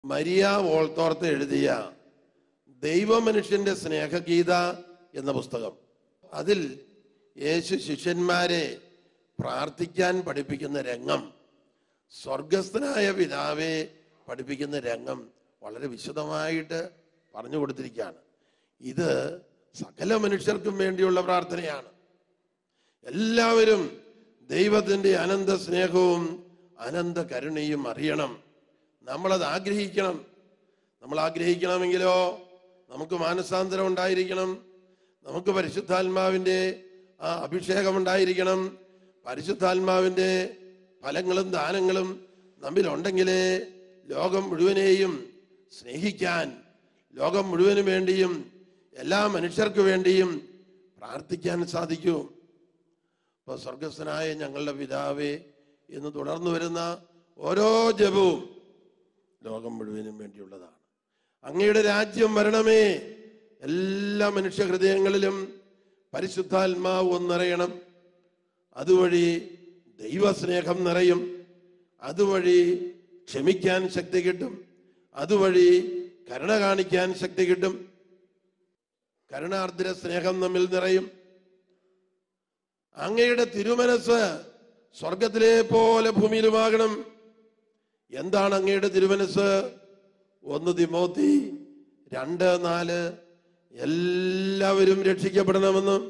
Maria വോൾത്തോർത്ത് എഴുതിയ ദൈവമനുഷ്യന്റെ സ്നേഹഗീത എന്ന പുസ്തകം അതിൽ യേശു ശിഷ്യന്മാരെ പ്രാർത്ഥിക്കാൻ പഠിപ്പിക്കുന്ന രംഗം സ്വർഗസ്ഥനായ പിതാവെ പഠിപ്പിക്കുന്ന രംഗം വളരെ വിശദമായിട്ട് പറഞ്ഞു കൊടുത്തിരിക്കുകയാണ് ഇത് സകല മനുഷ്യർക്കും വേണ്ടിയുള്ള പ്രാർത്ഥനയാണ് എല്ലാവരും ദൈവത്തിന്റെ അനന്ത സ്നേഹവും അനന്ത കരുണയും അറിയണം നമ്മളത് ആഗ്രഹിക്കണം നമ്മൾ ആഗ്രഹിക്കണമെങ്കിലോ നമുക്ക് മാനസാന്തരം ഉണ്ടായിരിക്കണം നമുക്ക് പരിശുദ്ധാത്മാവിന്റെ ആ അഭിഷേകം ഉണ്ടായിരിക്കണം പരിശുദ്ധാത്മാവിന്റെ ഫലങ്ങളും ദാനങ്ങളും നമ്മിലുണ്ടെങ്കിലേ ലോകം മുഴുവനെയും സ്നേഹിക്കാൻ ലോകം മുഴുവനും വേണ്ടിയും എല്ലാ മനുഷ്യർക്ക് വേണ്ടിയും പ്രാർത്ഥിക്കാൻ സാധിക്കൂ ഇപ്പൊ സ്വർഗസ്ഥനായ ഞങ്ങളുടെ പിതാവേ എന്ന് തുടർന്നു വരുന്ന ഓരോ ജപവും ലോകം മുഴുവനും വേണ്ടിയുള്ളതാണ് അങ്ങയുടെ രാജ്യം വരണമേ എല്ലാ മനുഷ്യ ഹൃദയങ്ങളിലും പരിശുദ്ധാത്മാവ് ഒന്നറിയണം അതുവഴി ദൈവസ്നേഹം നിറയും അതുവഴി ക്ഷമിക്കാൻ ശക്തി കിട്ടും അതുവഴി കരുണ കാണിക്കാൻ ശക്തി കിട്ടും കരുണാർദ്ര സ്നേഹം നമ്മിൽ നിറയും അങ്ങയുടെ തിരുമനസ് സ്വർഗത്തിലെ പോലെ ഭൂമിയിലുമാകണം എന്താണ് അങ്ങയുടെ തിരുമനസ് ഒന്ന് തിമോത്തി രണ്ട് നാല് എല്ലാവരും രക്ഷിക്കപ്പെടണമെന്നും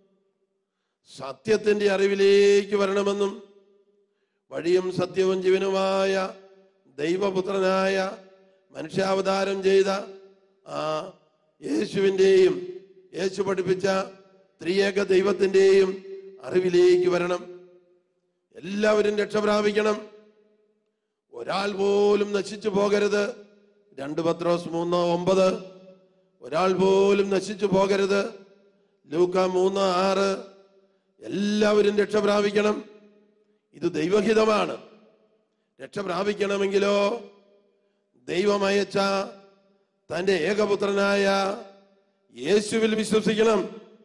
സത്യത്തിന്റെ അറിവിലേക്ക് വരണമെന്നും വഴിയും സത്യവും ജീവനുമായ ദൈവപുത്രനായ മനുഷ്യാവതാരം ചെയ്ത ആ യേശുവിൻ്റെയും യേശു പഠിപ്പിച്ച ത്രിയേക ദൈവത്തിൻ്റെയും അറിവിലേക്ക് വരണം എല്ലാവരും രക്ഷ പ്രാപിക്കണം ഒരാൾ പോലും നശിച്ചു പോകരുത് രണ്ട് പത്രോസ് മൂന്ന് ഒമ്പത് ഒരാൾ പോലും നശിച്ചു പോകരുത് ലൂക്ക മൂന്ന് ആറ് എല്ലാവരും രക്ഷ പ്രാപിക്കണം ഇത് ദൈവഹിതമാണ് രക്ഷ പ്രാപിക്കണമെങ്കിലോ ദൈവം അയച്ച തന്റെ ഏകപുത്രനായ യേശുവിൽ വിശ്വസിക്കണം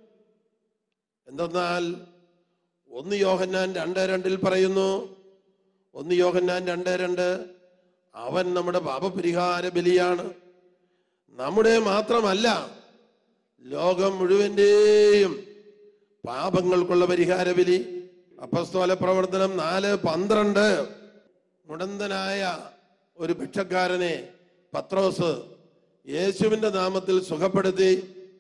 എന്തെന്നാൽ ഒന്ന് യോഹന്നാൻ രണ്ട് രണ്ടിൽ പറയുന്നു ഒന്ന് യോഹന്നാൻ രണ്ട് രണ്ട് അവൻ നമ്മുടെ പാപപരിഹാര ബലിയാണ് നമ്മുടെ മാത്രമല്ല ലോകം മുഴുവന്റെയും പാപങ്ങൾക്കുള്ള പരിഹാര ബലി അപ്പസ്തോല പ്രവർത്തനം നാല് പന്ത്രണ്ട് മുടന്തനായ ഒരു ഭിക്ഷക്കാരനെ പത്രോസ് യേശുവിന്റെ നാമത്തിൽ സുഖപ്പെടുത്തി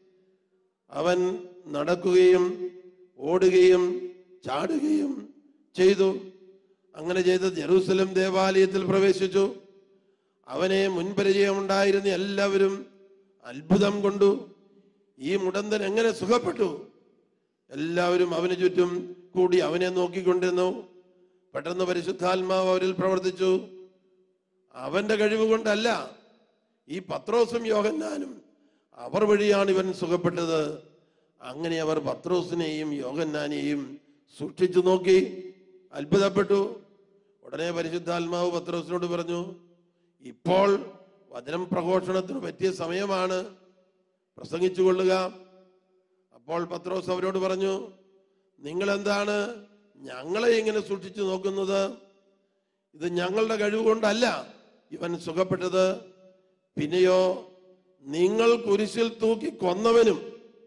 അവൻ നടക്കുകയും ഓടുകയും ചാടുകയും ചെയ്തു അങ്ങനെ ചെയ്ത് ജെറൂസലം ദേവാലയത്തിൽ പ്രവേശിച്ചു അവനെ മുൻപരിചയമുണ്ടായിരുന്ന എല്ലാവരും അത്ഭുതം കൊണ്ടു ഈ മുടന്തൻ എങ്ങനെ സുഖപ്പെട്ടു എല്ലാവരും അവന് ചുറ്റും കൂടി അവനെ നോക്കിക്കൊണ്ടിരുന്നു പെട്ടെന്ന് പരിശുദ്ധാത്മാവ് അവരിൽ പ്രവർത്തിച്ചു അവന്റെ കഴിവ് കൊണ്ടല്ല ഈ പത്രോസും യോഹന്നാനും അവർ വഴിയാണ് ഇവൻ സുഖപ്പെട്ടത് അങ്ങനെ അവർ പത്രോസിനെയും യോഹന്നാനെയും സൂക്ഷിച്ചു നോക്കി അത്ഭുതപ്പെട്ടു ഉടനെ പരിശുദ്ധാത്മാവ് പത്രോസിനോട് പറഞ്ഞു ഇപ്പോൾ വചനം പ്രഘോഷണത്തിന് പറ്റിയ സമയമാണ് പ്രസംഗിച്ചു കൊള്ളുക അപ്പോൾ പത്രോസ് അവരോട് പറഞ്ഞു നിങ്ങൾ എന്താണ് ഞങ്ങളെ ഇങ്ങനെ സൂക്ഷിച്ചു നോക്കുന്നത് ഇത് ഞങ്ങളുടെ കഴിവ് കൊണ്ടല്ല ഇവൻ സുഖപ്പെട്ടത് പിന്നെയോ നിങ്ങൾ കുരിശിൽ തൂക്കി കൊന്നവനും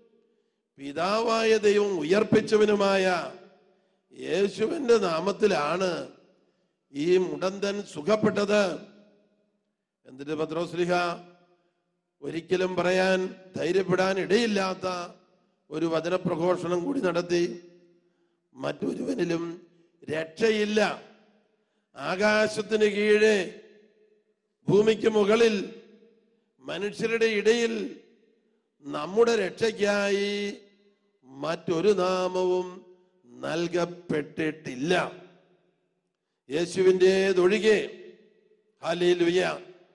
പിതാവായ ദൈവം ഉയർപ്പിച്ചവനുമായ യേശുവിന്റെ നാമത്തിലാണ് ഈ മുടന്തൻ സുഖപ്പെട്ടത് എന്നിട്ട് പത്രോസ്ലിഹ ഒരിക്കലും പറയാൻ ധൈര്യപ്പെടാൻ ഇടയില്ലാത്ത ഒരു വചനപ്രഘോഷണം കൂടി നടത്തി മറ്റൊരുവനിലും രക്ഷയില്ല ആകാശത്തിന് കീഴെ ഭൂമിക്ക് മുകളിൽ മനുഷ്യരുടെ ഇടയിൽ നമ്മുടെ രക്ഷയ്ക്കായി മറ്റൊരു നാമവും നൽകപ്പെട്ടിട്ടില്ല യേശുവിൻ്റെതൊഴികെ ഹലേ ലുയ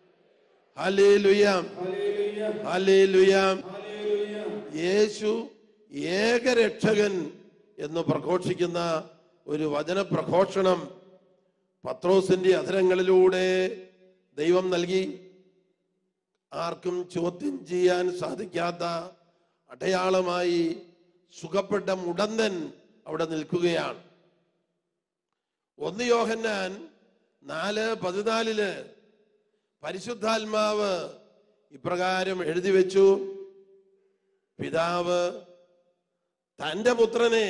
ഹലേ ലുയാം ഹലേ ലുയാം യേശു ഏകരക്ഷകൻ എന്ന് പ്രഘോഷിക്കുന്ന ഒരു വചന പ്രഘോഷണം പത്രോസിന്റെ അധരങ്ങളിലൂടെ ദൈവം നൽകി ആർക്കും ചോദ്യം ചെയ്യാൻ സാധിക്കാത്ത അടയാളമായി സുഖപ്പെട്ട മുടന്തൻ അവിടെ നിൽക്കുകയാണ് ഒന്ന് യോഹന്നാൻ നാല് പതിനാലില് പരിശുദ്ധാത്മാവ് ഇപ്രകാരം എഴുതി വെച്ചു പിതാവ് തന്റെ പുത്രനെ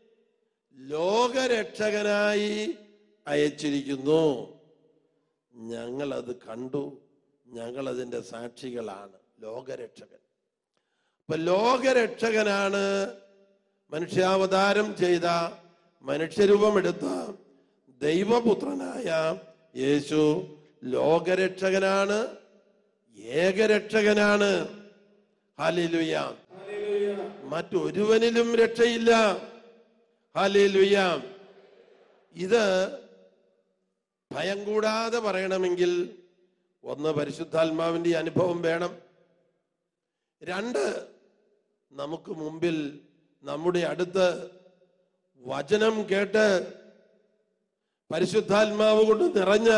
ലോകരക്ഷകനായി അയച്ചിരിക്കുന്നു ഞങ്ങൾ അത് കണ്ടു ഞങ്ങൾ അതിന്റെ സാക്ഷികളാണ് ലോകരക്ഷകൻ അപ്പൊ ലോകരക്ഷകനാണ് മനുഷ്യാവതാരം ചെയ്ത മനുഷ്യരൂപമെടുത്ത ദൈവപുത്രനായ യേശു ലോകരക്ഷകനാണ് ഏകരക്ഷകനാണ് ഹാലിലുയ മറ്റൊരുവനിലും രക്ഷയില്ല ഹാലിലുയ ഇത് ഭയം കൂടാതെ പറയണമെങ്കിൽ ഒന്ന് പരിശുദ്ധാത്മാവിന്റെ അനുഭവം വേണം രണ്ട് നമുക്ക് മുമ്പിൽ നമ്മുടെ അടുത്ത് വചനം കേട്ട് പരിശുദ്ധാത്മാവ് കൊണ്ട് നിറഞ്ഞ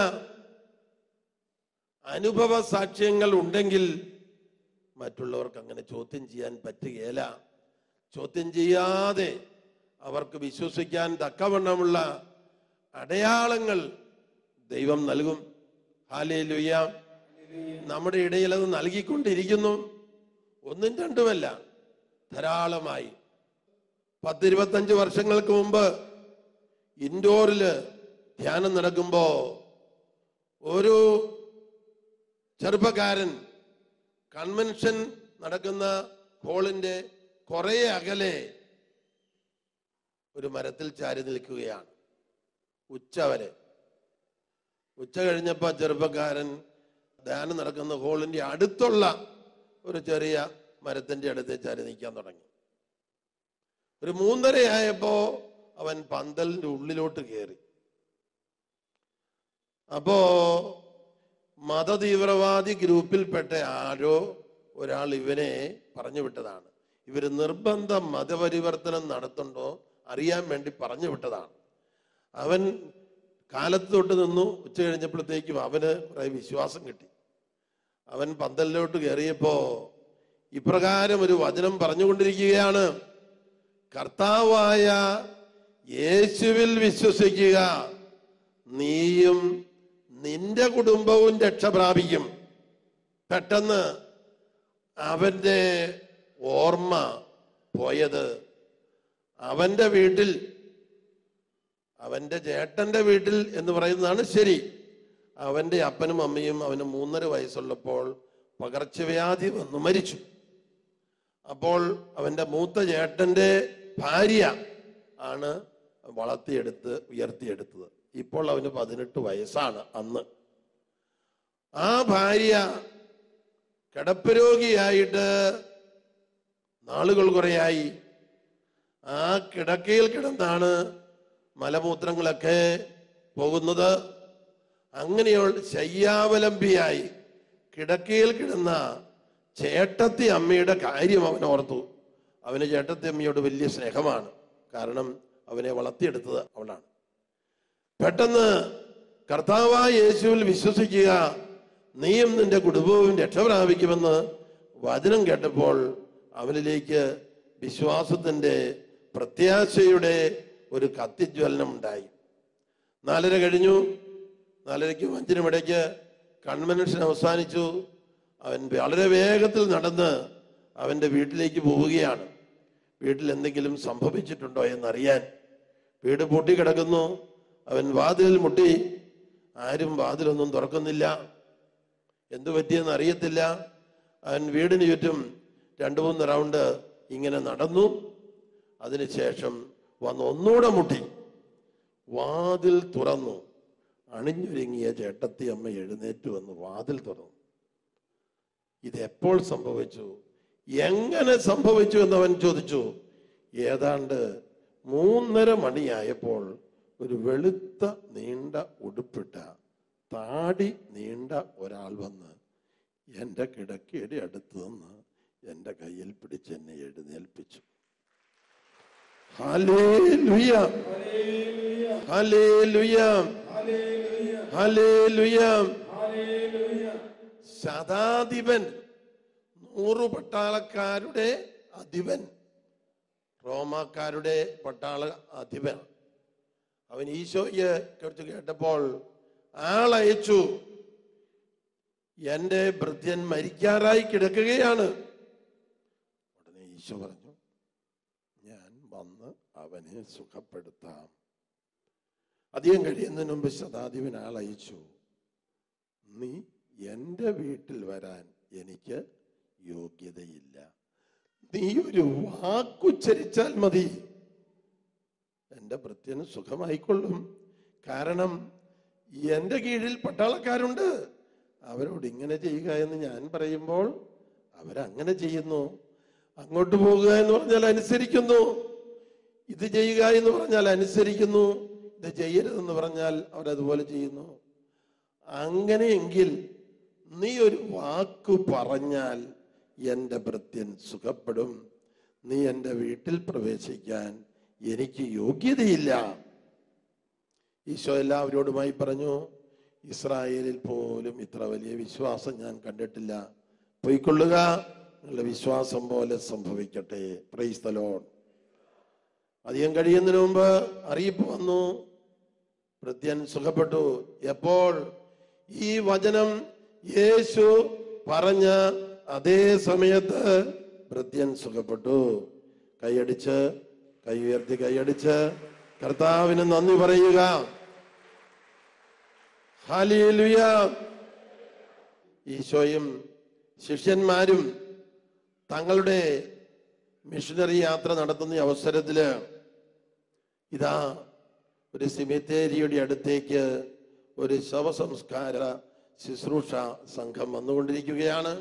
അനുഭവ സാക്ഷ്യങ്ങൾ ഉണ്ടെങ്കിൽ മറ്റുള്ളവർക്ക് അങ്ങനെ ചോദ്യം ചെയ്യാൻ പറ്റുകയില്ല ചോദ്യം ചെയ്യാതെ അവർക്ക് വിശ്വസിക്കാൻ തക്കവണ്ണമുള്ള അടയാളങ്ങൾ ദൈവം നൽകും ഹാലേ നമ്മുടെ ഇടയിൽ അത് നൽകിക്കൊണ്ടിരിക്കുന്നു ഒന്നും രണ്ടുമല്ല ധാരാളമായി പത്തിരുപത്തഞ്ച് വർഷങ്ങൾക്ക് മുമ്പ് ഇൻഡോറില് ധ്യാനം നടക്കുമ്പോ ഒരു ചെറുപ്പക്കാരൻ കൺവെൻഷൻ നടക്കുന്ന ഹോളിന്റെ കുറെ അകലെ ഒരു മരത്തിൽ ചാരി നിൽക്കുകയാണ് ഉച്ച വരെ ഉച്ച കഴിഞ്ഞപ്പോ ആ ചെറുപ്പക്കാരൻ ധ്യാനം നടക്കുന്ന ഹോളിന്റെ അടുത്തുള്ള ഒരു ചെറിയ മരത്തിന്റെ അടുത്ത് ചാരി നിൽക്കാൻ തുടങ്ങി ഒരു മൂന്നരയായപ്പോ അവൻ പന്തലിന്റെ ഉള്ളിലോട്ട് കയറി അപ്പോ മതതീവ്രവാദി ഗ്രൂപ്പിൽപ്പെട്ട ആരോ ഒരാൾ ഇവനെ പറഞ്ഞു വിട്ടതാണ് ഇവര് നിർബന്ധ മതപരിവർത്തനം നടത്തുണ്ടോ അറിയാൻ വേണ്ടി പറഞ്ഞു വിട്ടതാണ് അവൻ കാലത്ത് തൊട്ട് നിന്നു ഉച്ച കഴിഞ്ഞപ്പോഴത്തേക്കും അവന് കുറെ വിശ്വാസം കിട്ടി അവൻ പന്തലിലോട്ട് കയറിയപ്പോ ഇപ്രകാരം ഒരു വചനം പറഞ്ഞുകൊണ്ടിരിക്കുകയാണ് കർത്താവായ യേശുവിൽ വിശ്വസിക്കുക നീയും നിന്റെ കുടുംബവും രക്ഷ പ്രാപിക്കും പെട്ടെന്ന് അവന്റെ ഓർമ്മ പോയത് അവന്റെ വീട്ടിൽ അവന്റെ ചേട്ടന്റെ വീട്ടിൽ എന്ന് പറയുന്നതാണ് ശരി അവന്റെ അപ്പനും അമ്മയും അവന് മൂന്നര വയസ്സുള്ളപ്പോൾ പകർച്ചവ്യാധി വന്നു മരിച്ചു അപ്പോൾ അവന്റെ മൂത്ത ചേട്ടന്റെ ഭാര്യ ആണ് വളർത്തിയെടുത്ത് ഉയർത്തിയെടുത്തത് ഇപ്പോൾ അവന് പതിനെട്ട് വയസ്സാണ് അന്ന് ആ ഭാര്യ കിടപ്പ് രോഗിയായിട്ട് നാളുകൾ കുറയായി ആ കിടക്കയിൽ കിടന്നാണ് മലമൂത്രങ്ങളൊക്കെ പോകുന്നത് അങ്ങനെയുള്ള ശയ്യാവലംബിയായി കിടക്കയിൽ കിടന്ന ചേട്ടത്തി അമ്മയുടെ കാര്യം അവൻ ഓർത്തു അവന് ചേട്ടത്തി അമ്മയോട് വലിയ സ്നേഹമാണ് കാരണം അവനെ വളർത്തിയെടുത്തത് അവളാണ് പെട്ടെന്ന് കർത്താവായ യേശുവിൽ വിശ്വസിക്കുക നീയും നിന്റെ കുടുംബവും രക്ഷ പ്രാപിക്കുമെന്ന് വചനം കേട്ടപ്പോൾ അവനിലേക്ക് വിശ്വാസത്തിന്റെ പ്രത്യാശയുടെ ഒരു കത്തിജ്വലനം ഉണ്ടായി നാലര കഴിഞ്ഞു നാലരയ്ക്കും അഞ്ചിനും ഇടയ്ക്ക് കൺവെൻഷൻ അവസാനിച്ചു അവൻ വളരെ വേഗത്തിൽ നടന്ന് അവന്റെ വീട്ടിലേക്ക് പോവുകയാണ് വീട്ടിൽ എന്തെങ്കിലും സംഭവിച്ചിട്ടുണ്ടോ എന്നറിയാൻ വീട് പൂട്ടിക്കിടക്കുന്നു അവൻ വാതിലിൽ മുട്ടി ആരും വാതിലൊന്നും തുറക്കുന്നില്ല എന്തു പറ്റിയെന്ന് അറിയത്തില്ല അവൻ വീടിന് ചുറ്റും രണ്ടു മൂന്ന് റൗണ്ട് ഇങ്ങനെ നടന്നു അതിനുശേഷം വന്ന് ഒന്നുകൂടെ മുട്ടി വാതിൽ തുറന്നു അണിഞ്ഞൊരുങ്ങിയ ചേട്ടത്തി അമ്മ എഴുന്നേറ്റ് വന്ന് വാതിൽ തുറന്നു ഇത് എപ്പോൾ സംഭവിച്ചു എങ്ങനെ സംഭവിച്ചു എന്ന് അവൻ ചോദിച്ചു ഏതാണ്ട് മൂന്നര മണിയായപ്പോൾ ഒരു വെളുത്ത നീണ്ട ഉടുപ്പിട്ട താടി നീണ്ട ഒരാൾ വന്ന് എൻ്റെ കിടക്കയുടെ അടുത്ത് നിന്ന് എൻ്റെ കയ്യിൽ പിടിച്ച് എന്നെ എഴുന്നേൽപ്പിച്ചു ഹല്ലേലൂയ ഹല്ലേലൂയ ഹല്ലേലൂയ ശതാധിപൻ നൂറു പട്ടാളക്കാരുടെ അധിപൻ റോമാക്കാരുടെ പട്ടാള അധിപൻ അവൻ ഈശോയെ കുറിച്ച് കേട്ടപ്പോൾ ആളയച്ചു എന്റെ ഭൃത്യൻ മരിക്കാറായി കിടക്കുകയാണ് ഉടനെ ഈശോ പറഞ്ഞു ഞാൻ വന്ന് അവനെ സുഖപ്പെടുത്താം അധികം കഴിയുന്നതിന് മുമ്പ് ശതാധിപൻ ആളയച്ചു നീ എൻ്റെ വീട്ടിൽ വരാൻ എനിക്ക് യോഗ്യതയില്ല നീ ഒരു വാക്കുച്ചരിച്ചാൽ മതി എൻ്റെ ഭൃത്യന് സുഖമായിക്കൊള്ളും കാരണം എൻ്റെ കീഴിൽ പട്ടാളക്കാരുണ്ട് അവരോട് ഇങ്ങനെ ചെയ്യുക എന്ന് ഞാൻ പറയുമ്പോൾ അവരങ്ങനെ ചെയ്യുന്നു അങ്ങോട്ട് പോകുക എന്ന് പറഞ്ഞാൽ അനുസരിക്കുന്നു ഇത് ചെയ്യുക എന്ന് പറഞ്ഞാൽ അനുസരിക്കുന്നു ഇത് ചെയ്യരുതെന്ന് പറഞ്ഞാൽ അവരതുപോലെ ചെയ്യുന്നു അങ്ങനെയെങ്കിൽ നീ ഒരു വാക്ക് പറഞ്ഞാൽ എൻ്റെ ഭൃത്യൻ സുഖപ്പെടും നീ എൻ്റെ വീട്ടിൽ പ്രവേശിക്കാൻ എനിക്ക് യോഗ്യതയില്ല ഈശോ എല്ലാവരോടുമായി പറഞ്ഞു ഇസ്രായേലിൽ പോലും ഇത്ര വലിയ വിശ്വാസം ഞാൻ കണ്ടിട്ടില്ല പൊയ്ക്കൊള്ളുക നിങ്ങളുടെ വിശ്വാസം പോലെ സംഭവിക്കട്ടെ പ്രൈസ് തലോൺ അധികം കഴിയുന്നതിന് മുമ്പ് അറിയിപ്പ് വന്നു ഭൃത്യൻ സുഖപ്പെട്ടു എപ്പോൾ ഈ വചനം യേശു പറഞ്ഞ അതേ സമയത്ത് ഭൃത്യൻ സുഖപ്പെട്ടു കൈയടിച്ച് കൈ ഉയർത്തി കൈയടിച്ച് കർത്താവിന് നന്ദി പറയുക ഹാലേലുയ ഈശോയും ശിഷ്യന്മാരും തങ്ങളുടെ മിഷനറി യാത്ര നടത്തുന്ന ഈ അവസരത്തില് ഇതാ ഒരു സിമിത്തേരിയുടെ അടുത്തേക്ക് ഒരു ശവസംസ്കാര ശുശ്രൂഷ സംഘം വന്നുകൊണ്ടിരിക്കുകയാണ്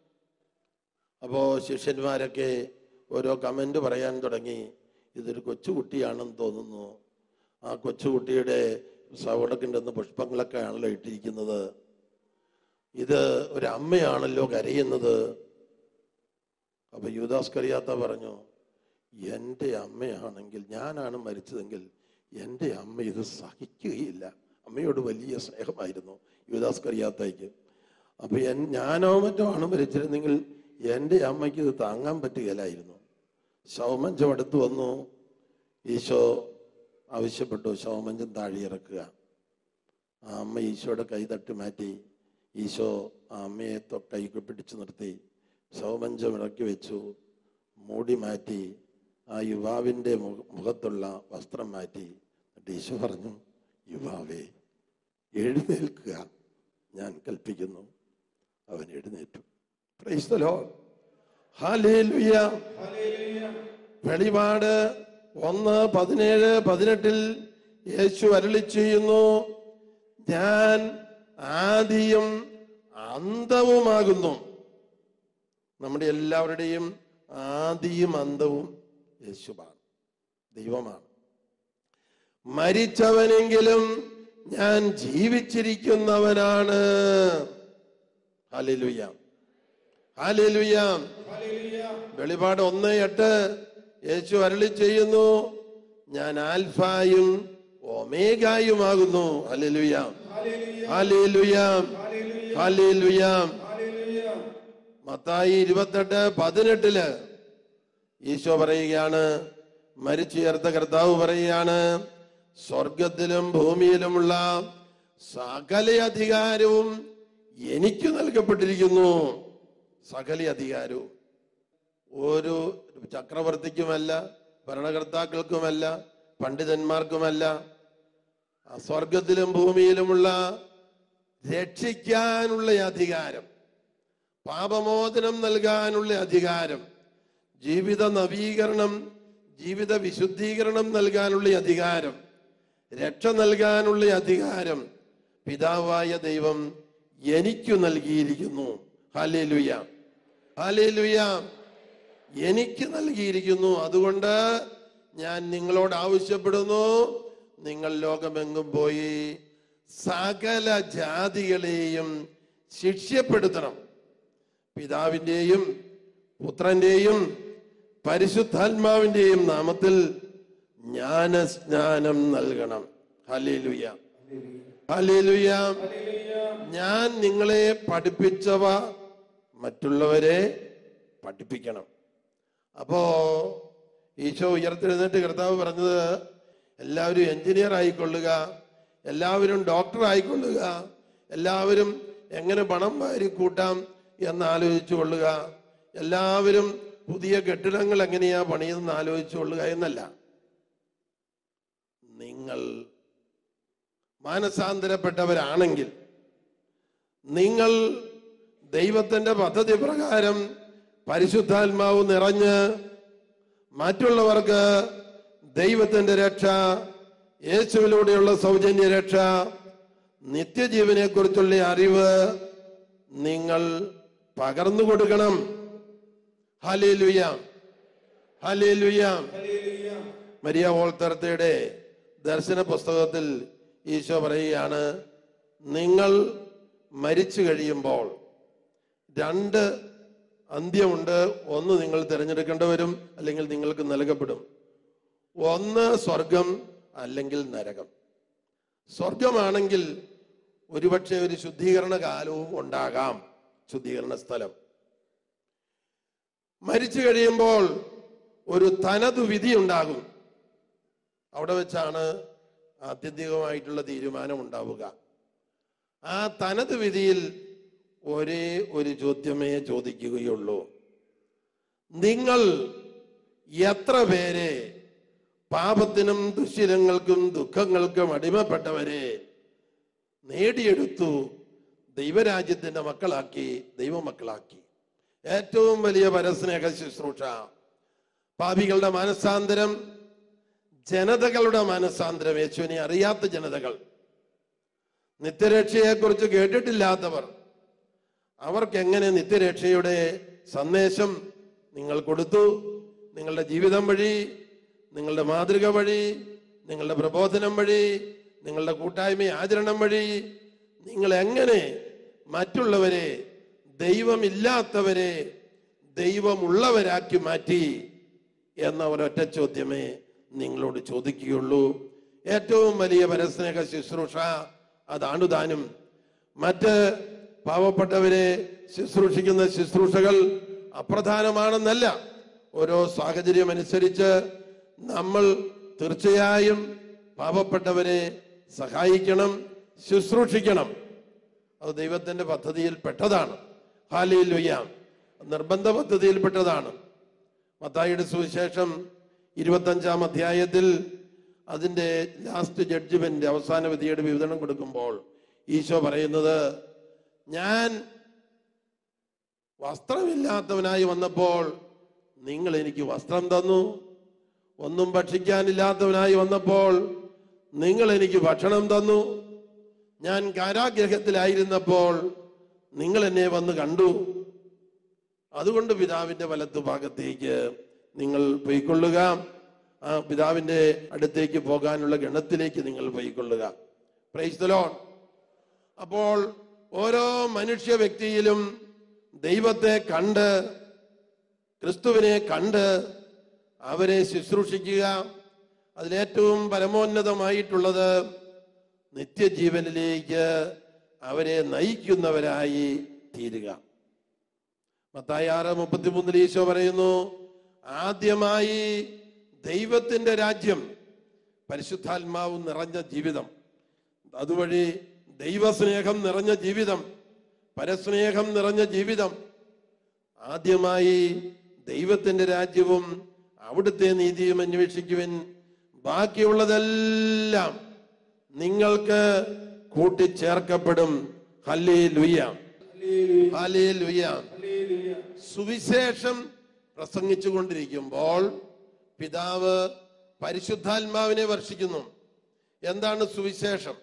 അപ്പോ ശിഷ്യന്മാരൊക്കെ ഓരോ കമന്റ് പറയാൻ തുടങ്ങി ഇതൊരു കൊച്ചുകുട്ടിയാണെന്ന് തോന്നുന്നു ആ കൊച്ചുകുട്ടിയുടെ സവടക്കിൻ്റെ പുഷ്പങ്ങളൊക്കെ ആണല്ലോ ഇട്ടിരിക്കുന്നത് ഇത് ഒരു അമ്മയാണല്ലോ കരയുന്നത് അപ്പൊ യൂദാസ് കറിയാത്ത പറഞ്ഞു എൻ്റെ അമ്മയാണെങ്കിൽ ഞാനാണ് മരിച്ചതെങ്കിൽ എൻ്റെ അമ്മ ഇത് സഹിക്കുകയില്ല അമ്മയോട് വലിയ സ്നേഹമായിരുന്നു യുവദാസ് കറിയാത്തയ്ക്ക് അപ്പൊ എൻ ഞാനോ മറ്റോ ആണ് മരിച്ചിരുന്നെങ്കിൽ എൻ്റെ അമ്മയ്ക്ക് ഇത് താങ്ങാൻ പറ്റുകയില്ലായിരുന്നു ശവമഞ്ചം അടുത്ത് വന്നു ഈശോ ആവശ്യപ്പെട്ടു ശവമഞ്ചം താഴെ ഇറക്കുക ആ അമ്മ ഈശോയുടെ കൈ തട്ടി മാറ്റി ഈശോ ആ അമ്മയെ തൊ കൈ പിടിച്ചു നിർത്തി ശവമഞ്ചം ഇറക്കി വെച്ചു മൂടി മാറ്റി ആ യുവാവിൻ്റെ മുഖ- മുഖത്തുള്ള വസ്ത്രം മാറ്റി എന്നിട്ട് ഈശോ പറഞ്ഞു യുവാവേ എഴുന്നേൽക്കുക ഞാൻ കൽപ്പിക്കുന്നു അവൻ എഴുന്നേറ്റു Praise the Lord. Hallelujah. വെളിപാട് ഒന്ന് പതിനേഴ് പതിനെട്ടിൽ യേശു അരളി ചെയ്യുന്നു ഞാൻ ആദിയും അന്തവുമാകുന്നു നമ്മുടെ എല്ലാവരുടെയും ആദിയും അന്തവും യേശുവാണ് ദൈവമാണ് മരിച്ചവനെങ്കിലും ഞാൻ ജീവിച്ചിരിക്കുന്നവനാണ് ഹാലേലുയ്യ ഹാലേലുയ്യ വെളിപാട് ഒന്ന് എട്ട് യേശു അരളി ചെയ്യുന്നു ഞാൻ ആൽഫായും ഒമേഗായുമാകുന്നു ഹാലേലുയ്യ ഹാലേലുയ്യ ഹാലേലുയ്യ മത്തായി ഇരുപത്തെട്ട് പതിനെട്ടില് ഈശോ പറയുകയാണ് മരിച്ചുയർത്ത കർത്താവ് പറയുകയാണ് സ്വർഗത്തിലും ഭൂമിയിലുമുള്ള സകല അധികാരവും എനിക്ക് നൽകപ്പെട്ടിരിക്കുന്നു സകല അധികാരവും ഒരു ചക്രവർത്തിക്കുമല്ല ഭരണകർത്താക്കൾക്കുമല്ല പണ്ഡിതന്മാർക്കുമല്ല ആ സ്വർഗത്തിലും ഭൂമിയിലുമുള്ള രക്ഷിക്കാനുള്ള അധികാരം പാപമോചനം നൽകാനുള്ള അധികാരം ജീവിത നവീകരണം ജീവിത വിശുദ്ധീകരണം നൽകാനുള്ള അധികാരം രക്ഷ നൽകാനുള്ള അധികാരം പിതാവായ ദൈവം എനിക്കു നൽകിയിരിക്കുന്നു ഹാലേലുയ ഹാലേലുയ എനിക്ക് നൽകിയിരിക്കുന്നു അതുകൊണ്ട് ഞാൻ നിങ്ങളോട് ആവശ്യപ്പെടുന്നു നിങ്ങൾ ലോകമെങ്ങും പോയി സകല ജാതികളെയും ശിക്ഷ്യപ്പെടുത്തണം പിതാവിൻ്റെയും പുത്രന്റെയും പരിശുദ്ധാത്മാവിന്റെയും നാമത്തിൽ ജ്ഞാനസ്നാനം നൽകണം ഹലേലുയ ഹലേലുയ ഞാൻ നിങ്ങളെ പഠിപ്പിച്ചവ മറ്റുള്ളവരെ പഠിപ്പിക്കണം അപ്പോ ഈശോ ഉയർത്തെഴുന്നേറ്റ് കർത്താവ് പറഞ്ഞത് എല്ലാവരും എഞ്ചിനീയർ ആയിക്കൊള്ളുക എല്ലാവരും ഡോക്ടർ ആയിക്കൊള്ളുക എല്ലാവരും എങ്ങനെ പണം വാരി കൂട്ടാം എന്ന് ആലോചിച്ചു കൊള്ളുക എല്ലാവരും പുതിയ കെട്ടിടങ്ങൾ എങ്ങനെയാ പണിയെന്ന് ആലോചിച്ചു കൊള്ളുക എന്നല്ല നിങ്ങൾ മാനസാന്തരപ്പെട്ടവരാണെങ്കിൽ നിങ്ങൾ ദൈവത്തിന്റെ പദ്ധതി പ്രകാരം പരിശുദ്ധാത്മാവ് നിറഞ്ഞ് മറ്റുള്ളവർക്ക് ദൈവത്തിന്റെ രക്ഷ യേശുവിലൂടെയുള്ള സൗജന്യ രക്ഷ നിത്യജീവനെ കുറിച്ചുള്ള അറിവ് നിങ്ങൾ പകർന്നു കൊടുക്കണം ഹലേലുയ ഹലേലുയ മരിയ വോൾത്തർത്തയുടെ ദർശന പുസ്തകത്തിൽ ഈശോ പറയുകയാണ് നിങ്ങൾ മരിച്ചു കഴിയുമ്പോൾ രണ്ട് അന്ത്യമുണ്ട് ഒന്ന് നിങ്ങൾ തിരഞ്ഞെടുക്കേണ്ടി വരും അല്ലെങ്കിൽ നിങ്ങൾക്ക് നൽകപ്പെടും ഒന്ന് സ്വർഗം അല്ലെങ്കിൽ നരകം സ്വർഗമാണെങ്കിൽ ഒരുപക്ഷെ ഒരു ശുദ്ധീകരണ കാലവും ഉണ്ടാകാം ശുദ്ധീകരണ സ്ഥലം മരിച്ചു കഴിയുമ്പോൾ ഒരു തനതു വിധി ഉണ്ടാകും അവിടെ വെച്ചാണ് ആത്യന്തികമായിട്ടുള്ള തീരുമാനം ഉണ്ടാവുക ആ തനത് വിധിയിൽ ഒരേ ഒരു ചോദ്യമേ ചോദിക്കുകയുള്ളൂ നിങ്ങൾ എത്ര പേരെ പാപത്തിനും ദുശ്ശീലങ്ങൾക്കും ദുഃഖങ്ങൾക്കും അടിമപ്പെട്ടവരെ നേടിയെടുത്തു ദൈവരാജ്യത്തിന്റെ മക്കളാക്കി ദൈവമക്കളാക്കി ഏറ്റവും വലിയ പരസ്നേഹ ശുശ്രൂഷ പാപികളുടെ മനസ്സാന്തരം ജനതകളുടെ മനസ്സാന്തരം യേശുവിനെ അറിയാത്ത ജനതകൾ നിത്യരക്ഷയെക്കുറിച്ച് കേട്ടിട്ടില്ലാത്തവർ അവർക്ക് എങ്ങനെ നിത്യരക്ഷയുടെ സന്ദേശം നിങ്ങൾ കൊടുത്തു നിങ്ങളുടെ ജീവിതം വഴി നിങ്ങളുടെ മാതൃക വഴി നിങ്ങളുടെ പ്രബോധനം വഴി നിങ്ങളുടെ കൂട്ടായ്മ ആചരണം വഴി നിങ്ങൾ എങ്ങനെ മറ്റുള്ളവരെ ദൈവമില്ലാത്തവരെ ദൈവമുള്ളവരാക്കി മാറ്റി എന്ന ഒരൊറ്റ ചോദ്യമേ നിങ്ങളോട് ചോദിക്കുകയുള്ളൂ ഏറ്റവും വലിയ പരസ്നേഹ ശുശ്രൂഷ അതാണ് താനും മറ്റ് പാവപ്പെട്ടവരെ ശുശ്രൂഷിക്കുന്ന ശുശ്രൂഷകൾ അപ്രധാനമാണെന്നല്ല ഓരോ സാഹചര്യം അനുസരിച്ച് നമ്മൾ തീർച്ചയായും പാവപ്പെട്ടവരെ സഹായിക്കണം ശുശ്രൂഷിക്കണം അത് ദൈവത്തിന്റെ പദ്ധതിയിൽ പെട്ടതാണ് ഹാലിയിൽ വയ്യാം നിർബന്ധ പദ്ധതിയിൽപ്പെട്ടതാണ് മത്തായിയുടെ സുവിശേഷം ഇരുപത്തഞ്ചാം അധ്യായത്തിൽ അതിന്റെ ലാസ്റ്റ് ജഡ്ജ്മെന്റ് അവസാന വിധിയുടെ വിവരണം കൊടുക്കുമ്പോൾ ഈശോ പറയുന്നത് ഞാൻ വസ്ത്രമില്ലാത്തവനായി വന്നപ്പോൾ നിങ്ങൾ എനിക്ക് വസ്ത്രം തന്നു ഒന്നും ഭക്ഷിക്കാനില്ലാത്തവനായി വന്നപ്പോൾ നിങ്ങൾ എനിക്ക് ഭക്ഷണം തന്നു ഞാൻ കാരാഗ്രഹത്തിലായിരുന്നപ്പോൾ നിങ്ങൾ എന്നെ വന്ന് കണ്ടു അതുകൊണ്ട് പിതാവിന്റെ വലത്തു ഭാഗത്തേക്ക് നിങ്ങൾ പോയിക്കൊള്ളുക ആ പിതാവിന്റെ അടുത്തേക്ക് പോകാനുള്ള ഗണത്തിലേക്ക് നിങ്ങൾ പോയിക്കൊള്ളുക പ്രൈസ് ലോൺ അപ്പോൾ ഓരോ മനുഷ്യ വ്യക്തിയിലും ദൈവത്തെ കണ്ട് ക്രിസ്തുവിനെ കണ്ട് അവരെ ശുശ്രൂഷിക്കുക അതിലേറ്റവും പരമോന്നതമായിട്ടുള്ളത് നിത്യജീവനിലേക്ക് അവരെ നയിക്കുന്നവരായി തീരുക മത്തായി ആറ് മുപ്പത്തിമൂന്നിൽ ഈശോ പറയുന്നു ആദ്യമായി ദൈവത്തിന്റെ രാജ്യം പരിശുദ്ധാത്മാവ് നിറഞ്ഞ ജീവിതം അതുവഴി ദൈവസ്നേഹം നിറഞ്ഞ ജീവിതം പരസ്നേഹം നിറഞ്ഞ ജീവിതം ആദ്യമായി ദൈവത്തിന്റെ രാജ്യവും അവിടുത്തെ നീതിയും അന്വേഷിക്കുവിൻ ബാക്കിയുള്ളതെല്ലാം നിങ്ങൾക്ക് കൂട്ടിച്ചേർക്കപ്പെടും ഹല്ലേ ലുയ്യ ഹല്ലേ ലുയ്യ സുവിശേഷം പ്രസംഗിച്ചു കൊണ്ടിരിക്കുമ്പോൾ പിതാവ് പരിശുദ്ധാത്മാവിനെ വർഷിക്കുന്നു എന്താണ് സുവിശേഷം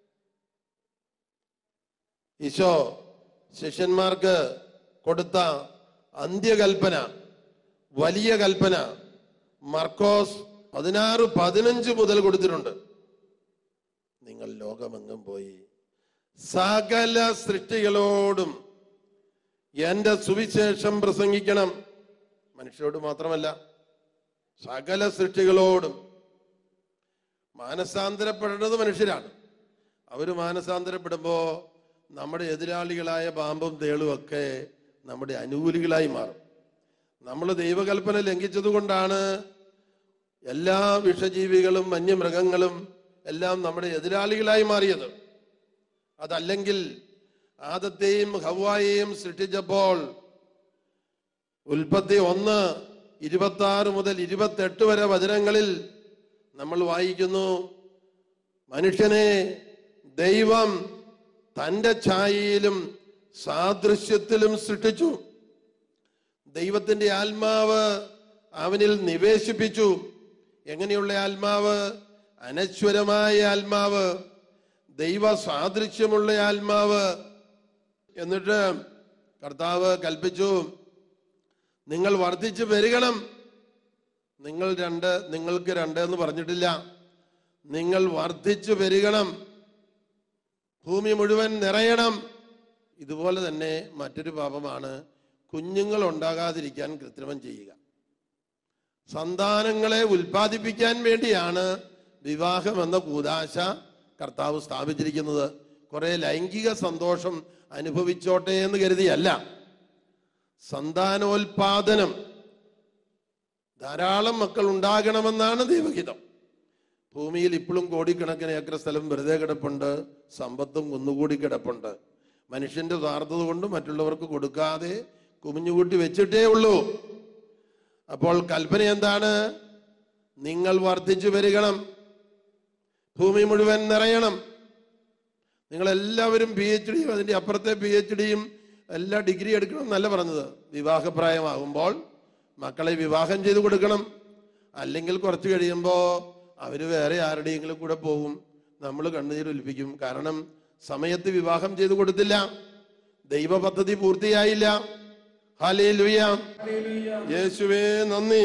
ഈശോ ശിഷ്യന്മാർക്ക് കൊടുത്ത അന്ത്യകൽപ്പന വലിയ കൽപ്പന മർക്കോസ് പതിനാറ് പതിനഞ്ച് മുതൽ കൊടുത്തിട്ടുണ്ട് നിങ്ങൾ ലോകമെങ്ങും പോയി സകല സൃഷ്ടികളോടും എന്റെ സുവിശേഷം പ്രസംഗിക്കണം മനുഷ്യരോട് മാത്രമല്ല സകല സൃഷ്ടികളോടും മാനസാന്തരപ്പെടേണ്ടത് മനുഷ്യരാണ് അവര് മാനസാന്തരപ്പെടുമ്പോ നമ്മുടെ എതിരാളികളായ പാമ്പും തേളും ഒക്കെ നമ്മുടെ അനുകൂലികളായി മാറും നമ്മൾ ദൈവകൽപ്പന ലംഘിച്ചത് കൊണ്ടാണ് എല്ലാ വിഷജീവികളും വന്യമൃഗങ്ങളും എല്ലാം നമ്മുടെ എതിരാളികളായി മാറിയത് അതല്ലെങ്കിൽ ആദത്തെയും ഹവായെയും സൃഷ്ടിച്ചപ്പോൾ ഉൽപ്പത്തി ഒന്ന് ഇരുപത്തി ആറ് മുതൽ ഇരുപത്തെട്ട് വരെ വചനങ്ങളിൽ നമ്മൾ വായിക്കുന്നു മനുഷ്യനെ ദൈവം തന്റെ ഛായയിലും സാദൃശ്യത്തിലും സൃഷ്ടിച്ചു ദൈവത്തിന്റെ ആത്മാവ് അവനിൽ നിവേശിപ്പിച്ചു എങ്ങനെയുള്ള ആത്മാവ് അനശ്വരമായ ആത്മാവ് ദൈവ സാദൃശ്യമുള്ള ആത്മാവ് എന്നിട്ട് കർത്താവ് കൽപ്പിച്ചു നിങ്ങൾ വർദ്ധിച്ചു പെരുകണം നിങ്ങൾ രണ്ട് നിങ്ങൾക്ക് രണ്ട് എന്ന് പറഞ്ഞിട്ടില്ല നിങ്ങൾ വർദ്ധിച്ചു പെരുകണം ഭൂമി മുഴുവൻ നിറയണം ഇതുപോലെ തന്നെ മറ്റൊരു പാപമാണ് കുഞ്ഞുങ്ങൾ ഉണ്ടാകാതിരിക്കാൻ കൃത്രിമം ചെയ്യുക സന്താനങ്ങളെ ഉൽപ്പാദിപ്പിക്കാൻ വേണ്ടിയാണ് വിവാഹം എന്ന കൂതാശ കർത്താവ് സ്ഥാപിച്ചിരിക്കുന്നത് കുറെ ലൈംഗിക സന്തോഷം അനുഭവിച്ചോട്ടെ എന്ന് കരുതിയല്ല സന്താനോൽപാദനം ധാരാളം മക്കൾ ഉണ്ടാകണമെന്നാണ് ദൈവഹിതം ഭൂമിയിൽ ഇപ്പോഴും കോടിക്കണക്കിന് ഏക്കർ സ്ഥലം വെറുതെ കിടപ്പുണ്ട് സമ്പത്തും കുന്നുകൂടി കിടപ്പുണ്ട് മനുഷ്യന്റെ സ്വാർത്ഥത കൊണ്ട് മറ്റുള്ളവർക്ക് കൊടുക്കാതെ കുമിഞ്ഞുകൂട്ടി വെച്ചിട്ടേ ഉള്ളൂ അപ്പോൾ കൽപ്പന എന്താണ് നിങ്ങൾ വർദ്ധിച്ചു വരികണം ഭൂമി മുഴുവൻ നിറയണം നിങ്ങൾ എല്ലാവരും പി എച്ച് ഡിയും അതിന്റെ അപ്പുറത്തെ പി എച്ച് ഡിയും എല്ലാ ഡിഗ്രി എടുക്കണം എന്നല്ല പറഞ്ഞത് വിവാഹപ്രായമാകുമ്പോൾ മക്കളെ വിവാഹം ചെയ്ത് കൊടുക്കണം അല്ലെങ്കിൽ കുറച്ച് കഴിയുമ്പോൾ അവര് വേറെ ആരുടെയെങ്കിലും കൂടെ പോകും നമ്മൾ കണ്ണുനീരൊലിപ്പിക്കും കാരണം സമയത്ത് വിവാഹം ചെയ്തു കൊടുത്തില്ല ദൈവ പദ്ധതി പൂർത്തിയായില്ല ഹാലേ യേശുവേ നന്ദി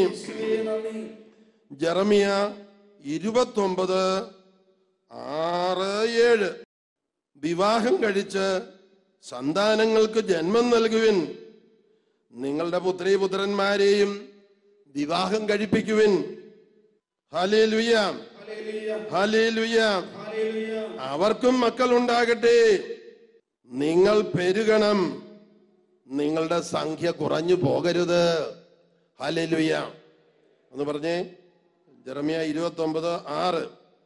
ജെറമിയ ഇരുപത്തൊമ്പത് ആറ് ഏഴ് വിവാഹം കഴിച്ച് സന്താനങ്ങൾക്ക് ജന്മം നൽകുവിൻ നിങ്ങളുടെ പുത്രി പുത്രന്മാരെയും വിവാഹം കഴിപ്പിക്കുവിൻ ഹാലേ ലുയ്യാം ഹാലേ ലുയ്യാം അവർക്കും മക്കൾ ഉണ്ടാകട്ടെ നിങ്ങൾ പെരുകണം നിങ്ങളുടെ സംഖ്യ കുറഞ്ഞു പോകരുത് ഹാലേ ലുയ്യാം എന്ന് പറഞ്ഞേ ജെറമിയ ഇരുപത്തി ഒമ്പത് ആറ്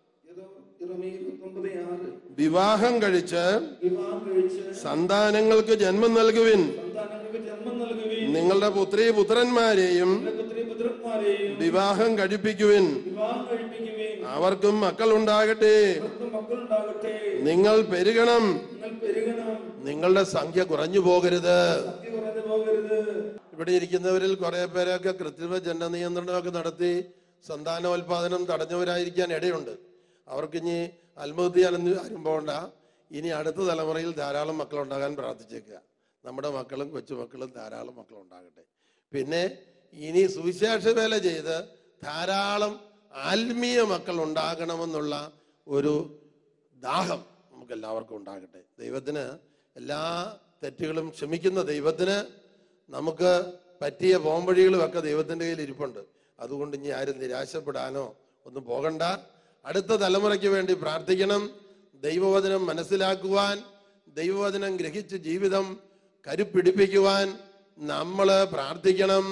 വിവാഹം കഴിച്ച് വിവാഹം കഴിച്ച് സന്താനങ്ങൾക്ക് ജന്മം നൽകുവിൻ സന്താനങ്ങൾക്ക് ജന്മം നൽകുകയും നിങ്ങളുടെ പുത്രി പുത്രന്മാരെയും പുത്രി പുത്രന്മാരെയും വിവാഹം കഴിപ്പിക്കുവിൻ വിവാഹം കഴിപ്പിക്കുകയും അവർക്കും മക്കൾ ഉണ്ടാകട്ടെ അവർക്ക് മക്കളുണ്ടാകട്ടെ നിങ്ങൾ പെരുകണം നിങ്ങൾ പെരുകണം നിങ്ങളുടെ സംഖ്യ കുറഞ്ഞു പോകരുത് ശക്തി കുറഞ്ഞു പോകരുത് ഇവിടെ ഇരിക്കുന്നവരിൽ കുറെ പേരൊക്കെ കൃത്രിമ ജന നിയന്ത്രണമൊക്കെ നടത്തി സന്താനോൽപാദനം തടഞ്ഞവരായിരിക്കാൻ ഇടയുണ്ട് അവർക്ക് ഇനി ആത്മഹത്യ ചെയ്യാനൊന്നും ആരും പോകണ്ട ഇനി അടുത്ത തലമുറയിൽ ധാരാളം മക്കളുണ്ടാകാൻ പ്രാർത്ഥിച്ചേക്കുക നമ്മുടെ മക്കളും കൊച്ചുമക്കളും ധാരാളം മക്കളുണ്ടാകട്ടെ പിന്നെ ഇനി സുവിശേഷ വേല ചെയ്ത് ധാരാളം ആത്മീയ മക്കൾ ഉണ്ടാകണമെന്നുള്ള ഒരു ദാഹം നമുക്ക് എല്ലാവർക്കും ഉണ്ടാകട്ടെ ദൈവത്തിന് എല്ലാ തെറ്റുകളും ക്ഷമിക്കുന്ന ദൈവത്തിന് നമുക്ക് പറ്റിയ പോംവഴികളും ഒക്കെ ദൈവത്തിന്റെ കയ്യിൽ ഇരിപ്പുണ്ട് അതുകൊണ്ട് ഇനി ആരും നിരാശപ്പെടാനോ ഒന്നും പോകണ്ട അടുത്ത തലമുറയ്ക്ക് വേണ്ടി പ്രാർത്ഥിക്കണം ദൈവവചനം മനസ്സിലാക്കുവാൻ ദൈവവചനം ഗ്രഹിച്ച് ജീവിതം കരുപ്പിടിപ്പിക്കുവാൻ നമ്മൾ പ്രാർത്ഥിക്കണം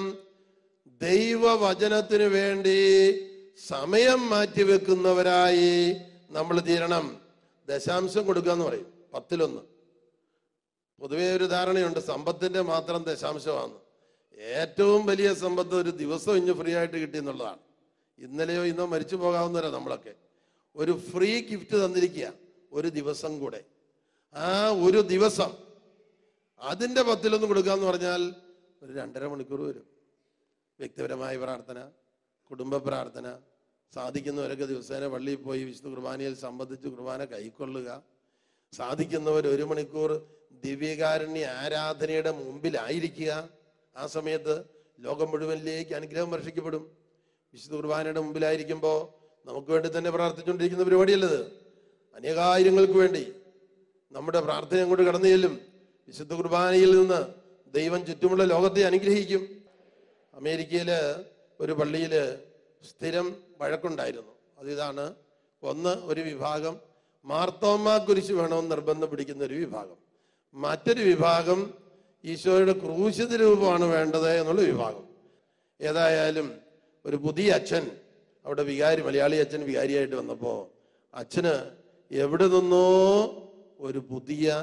ദൈവവചനത്തിന് വേണ്ടി സമയം മാറ്റിവെക്കുന്നവരായി നമ്മൾ തീരണം ദശാംശം കൊടുക്കുക എന്ന് പറയും പത്തിലൊന്ന് പൊതുവെ ഒരു ധാരണയുണ്ട് സമ്പത്തിന്റെ മാത്രം ദശാംശമാണ് ഏറ്റവും വലിയ സമ്പത്ത് ഒരു ദിവസം ഇഞ്ഞ് ഫ്രീ ആയിട്ട് കിട്ടി എന്നുള്ളതാണ് ഇന്നലെയോ ഇന്നോ മരിച്ചു പോകാവുന്നവരാ നമ്മളൊക്കെ ഒരു ഫ്രീ ഗിഫ്റ്റ് തന്നിരിക്കുക ഒരു ദിവസം കൂടെ ആ ഒരു ദിവസം അതിന്റെ പത്തിലൊന്ന് കൊടുക്കുക എന്ന് പറഞ്ഞാൽ ഒരു രണ്ടര മണിക്കൂർ വരും വ്യക്തിപരമായ പ്രാർത്ഥന കുടുംബ പ്രാർത്ഥന സാധിക്കുന്നവരൊക്കെ ദിവസേന പള്ളിയിൽ പോയി വിശുദ്ധ കുർബാനയിൽ സംബന്ധിച്ച് കുർബാന കൈക്കൊള്ളുക സാധിക്കുന്നവർ ഒരു മണിക്കൂർ ദിവ്യകാരുണ്യ ആരാധനയുടെ മുമ്പിലായിരിക്കുക ആ സമയത്ത് ലോകം മുഴുവനിലേക്ക് അനുഗ്രഹം വർഷിക്കപ്പെടും വിശുദ്ധ കുർബാനയുടെ മുമ്പിലായിരിക്കുമ്പോൾ നമുക്ക് വേണ്ടി തന്നെ പ്രാർത്ഥിച്ചുകൊണ്ടിരിക്കുന്ന പരിപാടിയല്ലത് അനേകായിരങ്ങൾക്ക് വേണ്ടി നമ്മുടെ പ്രാർത്ഥന അങ്ങോട്ട് കടന്നു ചെല്ലും വിശുദ്ധ കുർബാനയിൽ നിന്ന് ദൈവം ചുറ്റുമുള്ള ലോകത്തെ അനുഗ്രഹിക്കും അമേരിക്കയില് ഒരു പള്ളിയില് സ്ഥിരം വഴക്കുണ്ടായിരുന്നു അതിതാണ് ഒന്ന് ഒരു വിഭാഗം മാർത്തോമ്മ കുരിശ് വേണമെന്ന് നിർബന്ധം പിടിക്കുന്ന ഒരു വിഭാഗം മറ്റൊരു വിഭാഗം ഈശോയുടെ ക്രൂശിത രൂപമാണ് വേണ്ടത് എന്നുള്ള വിഭാഗം ഏതായാലും ഒരു പുതിയ അച്ഛൻ അവിടെ വികാരി മലയാളി അച്ഛൻ വികാരിയായിട്ട് വന്നപ്പോൾ അച്ഛന് എവിടെ നിന്നോ ഒരു പുതിയ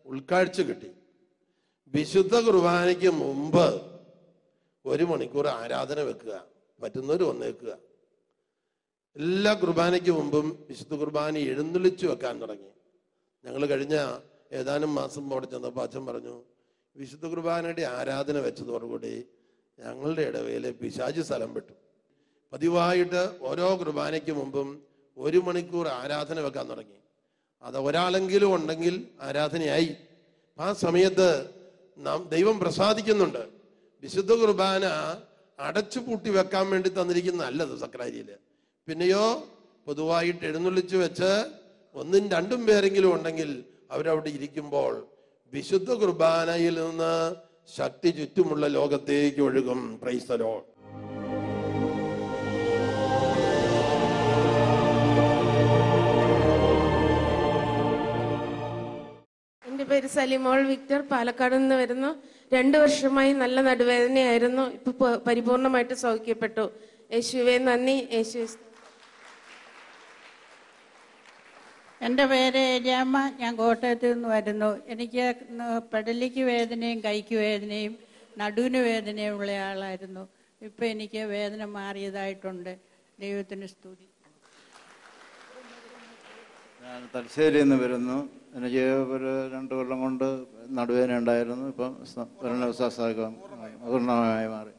ഉൾക്കാഴ്ച കിട്ടി വിശുദ്ധ കുർബാനയ്ക്ക് മുമ്പ് ഒരു മണിക്കൂർ ആരാധന വെക്കുക പറ്റുന്നവർ വന്നേക്കുക എല്ലാ കുർബാനയ്ക്ക് മുമ്പും വിശുദ്ധ കുർബാന എഴുന്നള്ളിച്ചു വെക്കാൻ തുടങ്ങി ഞങ്ങൾ കഴിഞ്ഞ ഏതാനും മാസം അവിടെ ചെന്നപ്പോൾ അച്ഛൻ പറഞ്ഞു വിശുദ്ധ കുർബാനയുടെ ആരാധന വെച്ചതോടുകൂടി ഞങ്ങളുടെ ഇടവയിലെ പിശാചി സ്ഥലം വിട്ടു പതിവായിട്ട് ഓരോ കുർബാനയ്ക്ക് മുമ്പും ഒരു മണിക്കൂർ ആരാധന വെക്കാൻ തുടങ്ങി അത് ഒരാളെങ്കിലും ഉണ്ടെങ്കിൽ ആരാധനയായി ആ സമയത്ത് നാം ദൈവം പ്രസാദിക്കുന്നുണ്ട് വിശുദ്ധ കുർബാന അടച്ചു പൂട്ടി വെക്കാൻ വേണ്ടി തന്നിരിക്കുന്ന നല്ലത് സക്രാരിയില് പിന്നെയോ പൊതുവായിട്ട് എഴുന്നള്ളിച്ചു വെച്ച് ഒന്നും രണ്ടും പേരെങ്കിലും ഉണ്ടെങ്കിൽ അവരവിടെ ഇരിക്കുമ്പോൾ വിശുദ്ധ കുർബാനയിൽ നിന്ന് ശക്തി ചുറ്റുമുള്ള ലോകത്തേക്ക് ഒഴുകും പ്രൈസ്തലോ എൻ്റെ പേര് സലിമോൾ വിക്ടർ പാലക്കാട് നിന്ന് വരുന്നു രണ്ടു വർഷമായി നല്ല നടുവേദനയായിരുന്നു ഇപ്പൊ പ- പരിപൂർണമായിട്ട് സൗഖ്യപ്പെട്ടു യേശുവെ നന്ദി യേശു എൻ്റെ പേര് ഏലിയാമ്മ ഞാൻ കോട്ടയത്ത് നിന്ന് വരുന്നു എനിക്ക് ന- പെടലിക്ക് വേദനയും കൈക്ക് വേദനയും നടുവിന് വേദനയും ഉള്ള ആളായിരുന്നു ഇപ്പം എനിക്ക് വേദന മാറിയതായിട്ടുണ്ട് ദൈവത്തിന് സ്തുതി ഞാൻ തലശ്ശേരിയിൽ നിന്ന് വരുന്നു എനിക്ക് ഒരു രണ്ട് കൊല്ലം കൊണ്ട് നടുവേദന ഉണ്ടായിരുന്നു ഇപ്പം സ- പൂർണ്ണ വിശ്വാസമാക്കാൻ പൂർണ്ണമായി മാറി